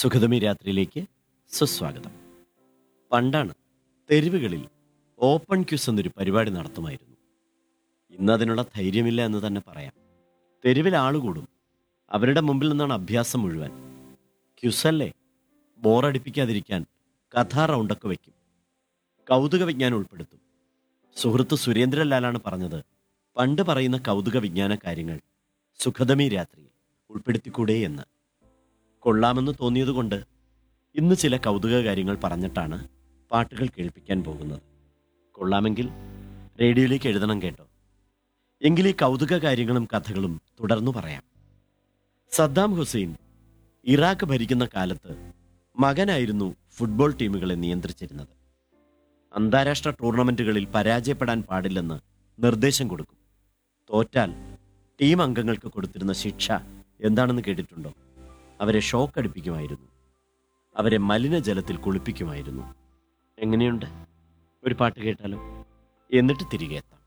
സുഖതമി രാത്രിയിലേക്ക് സുസ്വാഗതം പണ്ടാണ് തെരുവുകളിൽ open quiz എന്നൊരു പരിപാടി നടത്തുമായിരുന്നു ഇന്ന് അതിനുള്ള ധൈര്യമില്ല എന്ന് തന്നെ പറയാം തെരുവിൽ ആളുകൂടും അവരുടെ മുമ്പിൽ നിന്നാണ് അഭ്യാസം മുഴുവൻ ക്യുസല്ലേ ബോറടിപ്പിക്കാതിരിക്കാൻ കഥാ റൗണ്ടൊക്കെ വയ്ക്കും കൗതുക വിജ്ഞാനം ഉൾപ്പെടുത്തും സുഹൃത്ത് സുരേന്ദ്രലാലാണ് പറഞ്ഞത് പണ്ട് പറയുന്ന കൗതുക വിജ്ഞാന കാര്യങ്ങൾ സുഖതമി രാത്രിയിൽ ഉൾപ്പെടുത്തിക്കൂടെ എന്ന് കൊള്ളാമെന്ന് തോന്നിയതുകൊണ്ട് ഇന്ന് ചില കൗതുക കാര്യങ്ങൾ പറഞ്ഞിട്ടാണ് പാട്ടുകൾ കേൾപ്പിക്കാൻ പോകുന്നത് കൊള്ളാമെങ്കിൽ റേഡിയോയിലേക്ക് എഴുതണം കേട്ടോ എങ്കിൽ ഈ കൗതുക കാര്യങ്ങളും കഥകളും തുടർന്നു പറയാം സദ്ദാം ഹുസൈൻ ഇറാഖ് ഭരിക്കുന്ന കാലത്ത് മകനായിരുന്നു ഫുട്ബോൾ ടീമുകളെ നിയന്ത്രിച്ചിരുന്നത് അന്താരാഷ്ട്ര ടൂർണമെന്റുകളിൽ പരാജയപ്പെടാൻ പാടില്ലെന്ന് നിർദ്ദേശം കൊടുക്കും തോറ്റാൽ ടീം അംഗങ്ങൾക്ക് കൊടുത്തിരുന്ന ശിക്ഷ എന്താണെന്ന് കേട്ടിട്ടുണ്ടോ അവരെ ഷോക്ക് അടിപ്പിക്കുമായിരുന്നു അവരെ മലിനജലത്തിൽ കുളിപ്പിക്കുമായിരുന്നു എങ്ങനെയുണ്ട് ഒരു പാട്ട് കേട്ടാലോ എന്നിട്ട് തിരികെ എത്താം